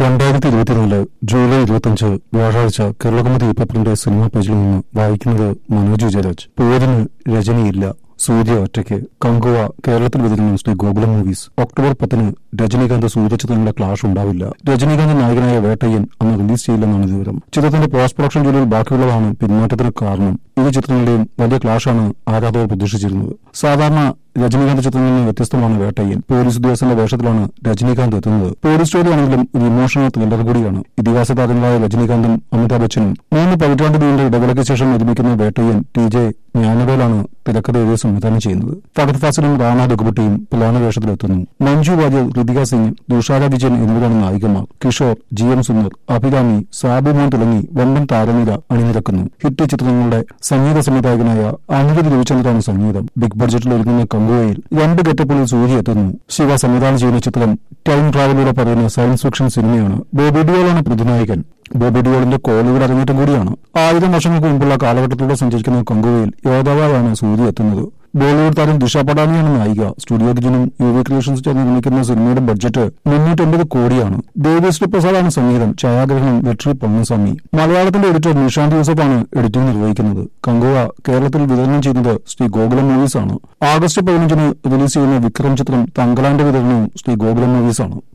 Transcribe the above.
രണ്ടായിരത്തി ഇരുപത്തിനാല് ജൂലൈ ഇരുപത്തിയഞ്ച് വ്യാഴാഴ്ച കേരളകൗമുദി പേപ്പറിന്റെ സിനിമാ പേജിൽ നിന്ന് വായിക്കുന്നത് മനോജ് ജയരാജ് പോരിന് രജനിയില്ല സൂര്യ ഒറ്റയ്ക്ക് കങ്കുവ കേരളത്തിൽ വിതരണം ശ്രീ ഗോകുലം മൂവീസ് ഒക്ടോബർ പത്തിന് രജനീകാന്ത് സൂര്യ ചിത്രങ്ങളുടെ ക്ലാഷ് ഉണ്ടാവില്ല രജനീകാന്ത് നായകനായ വേട്ടയ്യൻ അന്ന് റിലീസ് ചെയ്യില്ലെന്നാണ് വിവരം ചിത്രത്തിന്റെ പോസ്റ്റ് പ്രൊഡക്ഷൻ ജോലിയിൽ ബാക്കിയുള്ളതാണ് പിന്മാറ്റത്തിന് കാരണം ഇരു ചിത്രങ്ങളുടെയും വലിയ ക്ലാഷാണ് ആരാധകർ പ്രതീക്ഷിച്ചിരുന്നത് സാധാരണ രജനീകാന്ത് ചിത്രങ്ങളിൽ നിന്ന് വ്യത്യസ്തമാണ് വേട്ടയ്യൻ പോലീസ് ഉദ്യോഗസ്ഥന്റെ വേഷത്തിലാണ് രജനീകാന്ത് എത്തുന്നത് പോലീസ് സ്റ്റോറിയാണെങ്കിലും ഒരു ഇമോഷണൽ ത്രില്ലർ കൂടിയാണ് ഇതിഹാസ താരങ്ങളായ രജനീകാന്തും അമിതാഭ് ബച്ചനും മൂന്ന് പതിറ്റാണ്ട് നീണ്ട ഇടവേളയ്ക്ക് ശേഷം നിർമ്മിക്കുന്ന വേട്ടയ്യൻ ടി ജെ ജ്ഞാനവേലാണ് തിരക്കഥ എഴുതി സംവിധാനം ചെയ്യുന്നത് ഫഹദ് ഫാസിലും റാണ ദുഗുബട്ടിയും പ്രധാന വേഷത്തിലെത്തുന്നു മഞ്ജു വാര്യർ ഋതിക സിംഗ് ദുഷാര വിജയൻ എന്നിവരാണ് നായികമാർ Kishore G M Sundar Abhirami Sabumon തുടങ്ങി വമ്പൻ താരനിര അണിനിരക്കുന്നു ഹിറ്റ് ചിത്രങ്ങളുടെ സംഗീത സംവിധായകനായ അനിരുദ്ധ് രവിചന്ദ്രാണ് സംഗീതം ബിഗ് ബഡ്ജറ്റിൽ ഒരുങ്ങുന്ന കങ്കുവയിൽ രണ്ട് ഗെറ്റപ്പുകളിൽ സൂര്യ എത്തുന്നു ശിവ സംവിധാനം ചെയ്യുന്ന ചിത്രം ടൈം ട്രാവലിലൂടെ പറയുന്ന സയൻസ് ഫിക്ഷൻ സിനിമയാണ് ബോബി ഡിയോളാണ് പ്രതിനായകൻ ബോബി ഡിയോളിന്റെ കോളിവുഡ് അരങ്ങേറ്റം കൂടിയാണ് ആയിരം വർഷങ്ങൾക്ക് മുമ്പുള്ള കാലഘട്ടത്തിലൂടെ സഞ്ചരിക്കുന്ന കങ്കുവയിൽ യോദ്ധാവായാണ് സൂര്യ എത്തുന്നത് ബോളിവുഡ് താരം ദിഷ പടാനിയാണ് നായിക സ്റ്റുഡിയോ ഗിജനും യു വി ക്രിയേഷൻസ് ചേർന്ന് നിർമ്മിക്കുന്ന സിനിമയുടെ ബഡ്ജറ്റ് മുന്നൂറ്റമ്പത് കോടിയാണ് ദേവിശ്രീ പ്രസാദാണ് സംഗീതം ഛായാഗ്രഹണം വെട്രി പളനിസ്വാമി മലയാളത്തിന്റെ എഡിറ്റർ നിഷാന്ത് യൂസഫാണ് എഡിറ്റിംഗ് നിർവഹിക്കുന്നത് കങ്കുവ കേരളത്തിൽ വിതരണം ചെയ്യുന്നത് ശ്രീ ഗോകുലം മൂവീസ് ആണ് ആഗസ്റ്റ് പതിനഞ്ചിന് റിലീസ് ചെയ്യുന്ന വിക്രം ചിത്രം തങ്കലാന്റെ വിതരണവും ശ്രീ ഗോകുലം മൂവീസ് ആണ്